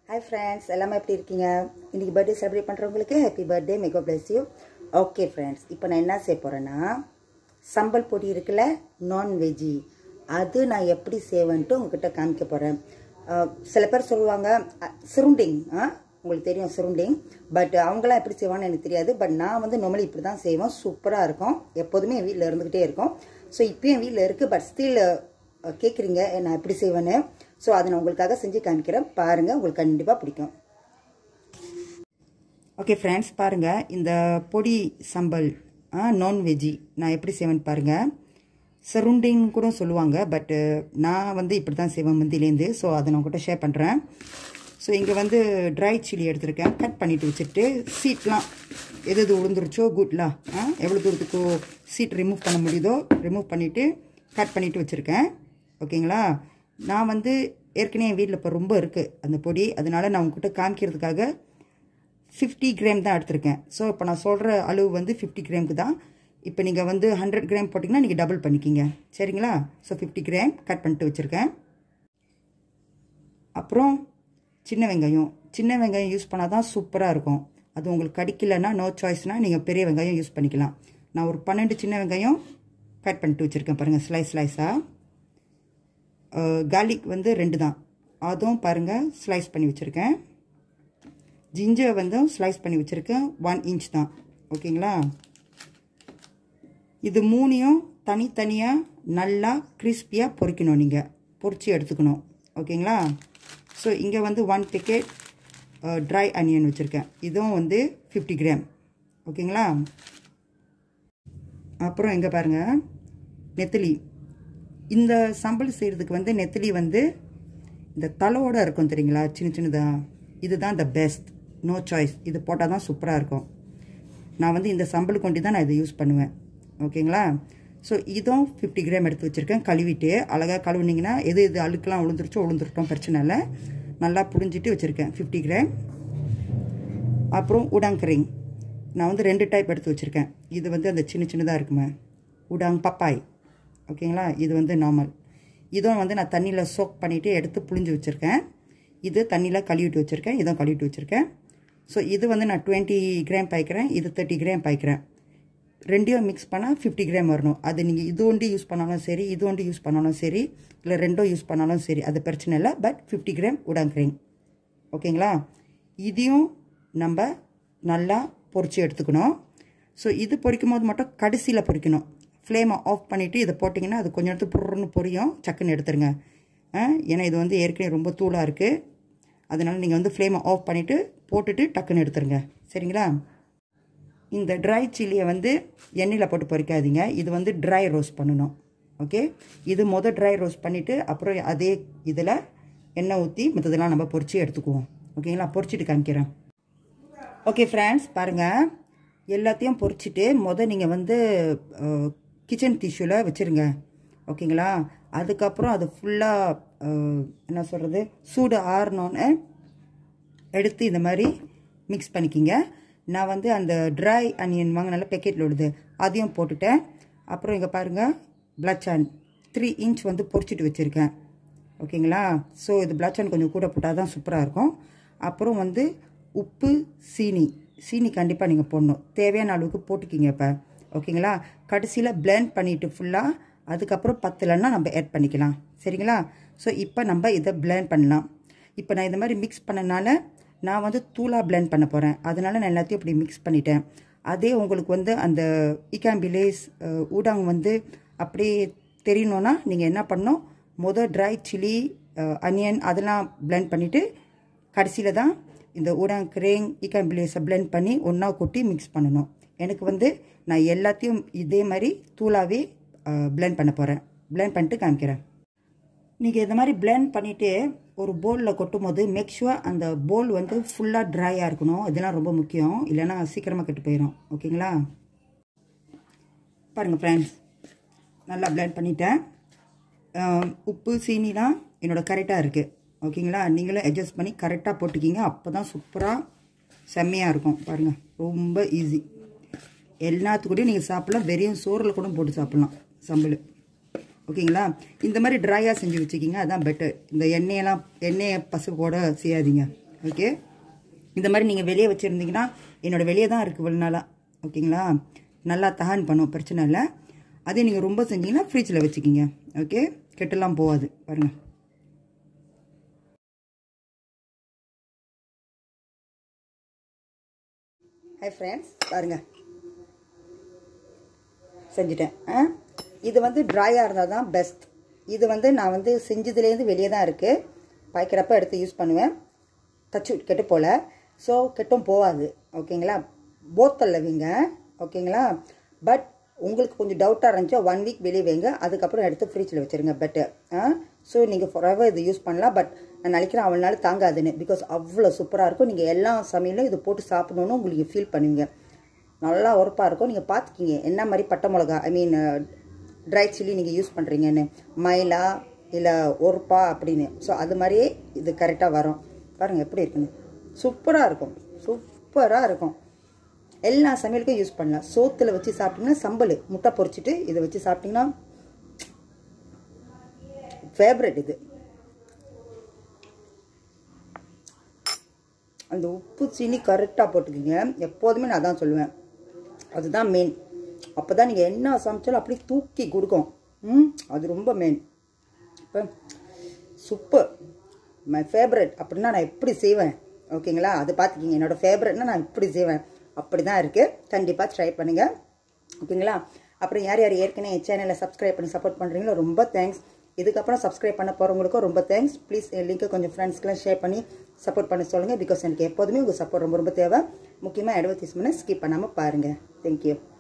hi friends எல்லாமே எப்படி இருக்கீங்க இன்றைக்கி பர்த்டே செலிப்ரேட் பண்ணுறவங்களுக்கு ஹாப்பி பர்த்டே மெகோ பிளஸ் யூ ஓகே ஃப்ரெண்ட்ஸ் இப்போ நான் என்ன செய்ய போகிறேன்னா சம்பல் பொடி இருக்குல்ல நான்வெஜ்ஜி அது நான் எப்படி செய்வேன்ட்டு உங்ககிட்ட காமிக்க போகிறேன் சில பேர் சொல்லுவாங்க சுருண்டிங் உங்களுக்கு தெரியும் சுருண்டிங் பட் அவங்களாம் எப்படி செய்வான்னு எனக்கு தெரியாது பட் நான் வந்து நார்மலி இப்படி தான் செய்வேன் சூப்பராக இருக்கும் எப்போதுமே என் வீட்டில் இருந்துக்கிட்டே இருக்கும் ஸோ இப்போயும் என் வீட்டில் இருக்குது பட் ஸ்டில் கேட்குறீங்க நான் எப்படி செய்வேன்னு ஸோ அதை நான் உங்களுக்காக செஞ்சு காமிக்கிறேன் பாருங்கள் உங்களுக்கு கண்டிப்பாக பிடிக்கும் ஓகே ஃப்ரெண்ட்ஸ் பாருங்கள் இந்த பொடி சம்பல் நான்வெஜ்ஜி நான் எப்படி செய்வேன்னு பாருங்கள் சரௌண்டிங் கூட சொல்லுவாங்க பட்டு நான் வந்து இப்படி தான் செய்வேன் முந்திலேருந்து ஸோ அதை நான் உங்கள்கிட்ட ஷேர் பண்ணுறேன் ஸோ இங்கே வந்து ட்ரை சில்லி எடுத்திருக்கேன் கட் பண்ணிவிட்டு வச்சுட்டு சீட்லாம் எது எது உளுந்துருச்சோ குட்லாம் எவ்வளோ தூரத்துக்கு சீட் ரிமூவ் பண்ண முடியுதோ ரிமூவ் பண்ணிவிட்டு கட் பண்ணிவிட்டு வச்சுருக்கேன் ஓகேங்களா நான் வந்து ஏற்கனவே என் வீட்டில் இப்போ ரொம்ப இருக்குது அந்த பொடி அதனால் நான் உங்ககிட்ட காமிக்கிறதுக்காக ஃபிஃப்டி கிராம் தான் எடுத்திருக்கேன் ஸோ இப்போ நான் சொல்கிற அளவு வந்து ஃபிஃப்டி கிராமுக்கு தான் இப்போ நீங்கள் வந்து ஹண்ட்ரட் கிராம் போட்டிங்கன்னா நீங்கள் டபுள் பண்ணிக்கிங்க சரிங்களா ஸோ ஃபிஃப்டி கிராம் கட் பண்ணிட்டு வச்சுருக்கேன் அப்புறம் சின்ன வெங்காயம் சின்ன வெங்காயம் யூஸ் பண்ணால் தான் சூப்பராக இருக்கும் அது உங்களுக்கு கடிக்கலைன்னா நோ சாய்ஸ்னால் நீங்கள் பெரிய வெங்காயம் யூஸ் பண்ணிக்கலாம் நான் ஒரு பன்னெண்டு சின்ன வெங்காயம் கட் பண்ணிட்டு வச்சுருக்கேன் பாருங்கள் ஸ்லைஸ் ஸ்லைஸாக கார்லிக் வந்து ரெண்டு தான் அதுவும் பாருங்கள் ஸ்லைஸ் பண்ணி வச்சுருக்கேன் ஜிஞ்சர் வந்து ஸ்லைஸ் பண்ணி வச்சுருக்கேன் ஒன் இன்ச் தான் ஓகேங்களா இது மூணையும் தனித்தனியாக நல்லா கிறிஸ்பியாக பொரிக்கணும் நீங்கள் பொரிச்சு எடுத்துக்கணும் ஓகேங்களா ஸோ இங்கே வந்து ஒன் பேக்கெட் ட்ரை அனியன் வச்சுருக்கேன் இதுவும் வந்து ஃபிஃப்டி கிராம் ஓகேங்களா அப்புறம் எங்கே பாருங்கள் நெத்திலி இந்த சம்பல் செய்கிறதுக்கு வந்து நெத்திலி வந்து இந்த தலையோடு இருக்கும் தெரியுங்களா சின்ன சின்னதாக இதுதான் த பெஸ்ட் நோ சாய்ஸ் இது போட்டால் தான் சூப்பராக இருக்கும் நான் வந்து இந்த சம்பல் கொண்டு தான் நான் இதை யூஸ் பண்ணுவேன் ஓகேங்களா ஸோ இதுவும் ஃபிஃப்டி கிராம் எடுத்து வச்சுருக்கேன் கழுவிட்டு அழகாக கழுவுனிங்கன்னா எது எது அழுக்கெலாம் உளுந்துருச்சோ உளுந்துருட்டோம் பிரச்சனை இல்லை நல்லா புழிஞ்சிட்டு வச்சுருக்கேன் ஃபிஃப்டி கிராம் அப்புறம் உடாங்கரிங் நான் வந்து ரெண்டு டைப் எடுத்து வச்சுருக்கேன் இது வந்து அந்த சின்ன சின்னதாக இருக்குமே உடாங் பப்பாய் ஓகேங்களா இது வந்து நார்மல் இதுவும் வந்து நான் தண்ணியில் சோக் பண்ணிவிட்டு எடுத்து புழிஞ்சு வச்சுருக்கேன் இது தண்ணியில் கழுவிட்டு வச்சுருக்கேன் இதுவும் கழுவிட்டு வச்சுருக்கேன் ஸோ இது வந்து நான் டுவெண்ட்டி கிராம் பாய்க்கிறேன் இது தேர்ட்டி கிராம் பாய்க்கிறேன் ரெண்டையும் மிக்ஸ் பண்ணால் ஃபிஃப்டி கிராம் வரணும் அது நீங்கள் இது ஒன்று யூஸ் பண்ணாலும் சரி இது ஒன்று யூஸ் பண்ணாலும் சரி இல்லை ரெண்டும் யூஸ் பண்ணாலும் சரி அது பிரச்சனை இல்லை பட் ஃபிஃப்டி கிராம் உடாங்கிறீங்க ஓகேங்களா இதையும் நம்ம நல்லா பொறிச்சு எடுத்துக்கணும் ஸோ இது பொரிக்கும் போது மட்டும் கடைசியில் பொரிக்கணும் ஃப்ளேமை ஆஃப் பண்ணிவிட்டு இதை போட்டிங்கன்னா அது கொஞ்சம் நேரத்துக்கு புருன்னு பொரியும் சக்குன்னு எடுத்துருங்க ஏன்னா இது வந்து ஏற்கனவே ரொம்ப தூளாக இருக்குது அதனால் நீங்கள் வந்து ஃப்ளேமை ஆஃப் பண்ணிவிட்டு போட்டுட்டு டக்குன்னு எடுத்துருங்க சரிங்களா இந்த ட்ரை சில்லியை வந்து எண்ணெயில் போட்டு பொரிக்காதீங்க இது வந்து ட்ரை ரோஸ்ட் பண்ணணும் ஓகே இது மொதல் ட்ரை ரோஸ்ட் பண்ணிவிட்டு அப்புறம் அதே இதில் எண்ணெய் ஊற்றி மற்றதெல்லாம் நம்ம பொரிச்சு எடுத்துக்குவோம் ஓகேங்களா பொரிச்சிட்டு காமிக்கிறேன் ஓகே ஃப்ரெண்ட்ஸ் பாருங்கள் எல்லாத்தையும் பொரிச்சிட்டு மொதல் நீங்கள் வந்து கிச்சன் டிஷ்யூவில் வச்சுருங்க ஓகேங்களா அதுக்கப்புறம் அது ஃபுல்லாக என்ன சொல்கிறது சூடு ஆறணுன்னு எடுத்து இந்த மாதிரி மிக்ஸ் பண்ணிக்கிங்க நான் வந்து அந்த ட்ரை அனியன் வாங்கினால பேக்கெட்டில் உள்ளது அதையும் போட்டுட்டேன் அப்புறம் இங்கே பாருங்கள் பிளச்சான் த்ரீ இன்ச் வந்து பொரிச்சிட்டு வச்சுருக்கேன் ஓகேங்களா ஸோ இது பிளச்சான் கொஞ்சம் கூட போட்டால் தான் சூப்பராக இருக்கும் அப்புறம் வந்து உப்பு சீனி சீனி கண்டிப்பாக நீங்கள் போடணும் தேவையான அளவுக்கு போட்டுக்கிங்க இப்போ ஓகேங்களா கடைசியில் பிளெண்ட் பண்ணிவிட்டு ஃபுல்லாக அதுக்கப்புறம் பத்தலைன்னா நம்ம ஆட் பண்ணிக்கலாம் சரிங்களா ஸோ இப்போ நம்ம இதை பிளெண்ட் பண்ணலாம் இப்போ நான் இந்த மாதிரி மிக்ஸ் பண்ணனால நான் வந்து தூளாக பிளெண்ட் பண்ண போகிறேன் அதனால் நான் எல்லாத்தையும் இப்படி மிக்ஸ் பண்ணிட்டேன் அதே உங்களுக்கு வந்து அந்த இக்காம்பிலேஸ் ஊடாங் வந்து அப்படியே தெரியணுன்னா நீங்கள் என்ன பண்ணணும் மொதல் ட்ரை சில்லி அனியன் அதெல்லாம் பிளெண்ட் பண்ணிவிட்டு கடைசியில் தான் இந்த ஊடாங் கிரேங் இக்காம்பிலேஸை பிளெண்ட் பண்ணி ஒன்றா கொட்டி மிக்ஸ் பண்ணணும் எனக்கு வந்து நான் எல்லாத்தையும் இதே மாதிரி தூளாகவே பிளெண்ட் பண்ண போகிறேன் பிளெண்ட் பண்ணிட்டு காமிக்கிறேன் நீங்கள் இந்த மாதிரி பிளெண்ட் பண்ணிவிட்டு ஒரு போலில் கொட்டும் போது மேக் ஷுவர் அந்த போல் வந்து ஃபுல்லாக ட்ரையாக இருக்கணும் இதெல்லாம் ரொம்ப முக்கியம் இல்லைன்னா சீக்கிரமாக கெட்டு போயிடும் ஓகேங்களா பாருங்கள் ஃப்ரெண்ட்ஸ் நல்லா பிளெண்ட் பண்ணிட்டேன் உப்பு சீனிலாம் என்னோட கரெக்டாக இருக்குது ஓகேங்களா நீங்களும் அட்ஜஸ்ட் பண்ணி கரெக்டாக போட்டுக்கிங்க அப்போ தான் சூப்பராக செம்மையாக இருக்கும் பாருங்கள் ரொம்ப ஈஸி எல்லாத்துக்கூடயும் நீங்கள் சாப்பிட்லாம் வெறும் சோறில் கூட போட்டு சாப்பிட்லாம் சம்பல் ஓகேங்களா இந்த மாதிரி ட்ரையாக செஞ்சு வச்சுக்கிங்க அதான் பெட்டர் இந்த எண்ணெயெல்லாம் எண்ணெயை பசுப்போட செய்யாதீங்க ஓகே இந்த மாதிரி நீங்கள் வெளியே வச்சுருந்தீங்கன்னா என்னோட வெளியே தான் இருக்குது இவ்வளோ நாளாக ஓகேங்களா நல்லா தகான் பண்ணும் பிரச்சனை இல்லை அதே நீங்கள் ரொம்ப செஞ்சீங்கன்னா ஃப்ரிட்ஜில் வச்சுக்கிங்க ஓகே கெட்டெல்லாம் போகாது பாருங்கள் ஹாய் ஃப்ரெண்ட்ஸ் பாருங்கள் செஞ்சுட்டேன் ஆ இது வந்து ட்ரையாக இருந்தால் தான் பெஸ்ட் இது வந்து நான் வந்து செஞ்சதுலேருந்து வெளியே தான் இருக்குது பாய்க்கிறப்ப எடுத்து யூஸ் பண்ணுவேன் தச்சு கெட்டு போகல ஸோ கெட்டும் போகாது ஓகேங்களா போத்தலில் வைங்க ஓகேங்களா பட் உங்களுக்கு கொஞ்சம் டவுட்டாக இருந்துச்சா ஒன் வீக் வெளியே வைங்க அதுக்கப்புறம் எடுத்து ஃப்ரிட்ஜில் வச்சுருங்க பெட்டர் ஆ ஸோ நீங்கள் ஃபொரவர் இது யூஸ் பண்ணலாம் பட் நான் நினைக்கிறேன் அவ்வளோ நாள் தாங்காதுன்னு பிகாஸ் அவ்வளோ சூப்பராக இருக்கும் நீங்கள் எல்லா சமையலும் இது போட்டு சாப்பிடணுன்னு உங்களுக்கு ஃபீல் பண்ணுவீங்க நல்லா உரப்பாக இருக்கும் நீங்கள் பார்த்துக்கிங்க என்ன மாதிரி பட்டை மிளகா ஐ மீன் ட்ரை சில்லி நீங்கள் யூஸ் பண்ணுறீங்கன்னு மயிலா இல்லை ஒருப்பா அப்படின்னு ஸோ அது மாதிரியே இது கரெக்டாக வரும் பாருங்கள் எப்படி இருக்குன்னு சூப்பராக இருக்கும் சூப்பராக இருக்கும் எல்லா சமையலுக்கும் யூஸ் பண்ணலாம் சோத்தில் வச்சு சாப்பிட்டீங்கன்னா சம்பல் முட்டை பொரிச்சிட்டு இதை வச்சு சாப்பிட்டீங்கன்னா ஃபேவரட் இது அந்த உப்பு சீனி கரெக்டாக போட்டுக்கோங்க எப்போதுமே நான் அதான் சொல்லுவேன் அதுதான் மெயின் அப்போ தான் நீங்கள் என்ன சமைச்சாலும் அப்படியே தூக்கி கொடுக்கும் ம் அது ரொம்ப மெயின் இப்போ சூப்பர் மை ஃபேவரட் அப்படின்னா நான் எப்படி செய்வேன் ஓகேங்களா அது பார்த்துக்கிங்க என்னோடய ஃபேவரட்னா நான் இப்படி செய்வேன் அப்படி தான் இருக்குது கண்டிப்பாக ட்ரை பண்ணுங்கள் ஓகேங்களா அப்புறம் யார் யார் ஏற்கனவே என் சேனலை சப்ஸ்கிரைப் பண்ணி சப்போர்ட் பண்ணுறீங்களோ ரொம்ப தேங்க்ஸ் இதுக்கப்புறம் சப்ஸ்கிரைப் பண்ண போகிறவங்களுக்கும் ரொம்ப தேங்க்ஸ் ப்ளீஸ் என் லிங்க்கை கொஞ்சம் ஃப்ரெண்ட்ஸ்க்கெலாம் ஷேர் பண்ணி சப்போர்ட் பண்ண சொல்லுங்கள் பிகாஸ் எனக்கு எப்போதுமே உங்கள் சப்போர்ட் ரொம்ப ரொம்ப தேவை முக்கியமாக அட்வர்டைஸ்மெண்ட்டை ஸ்கிப் பண்ணாமல் பாருங்கள் தேங்க்யூ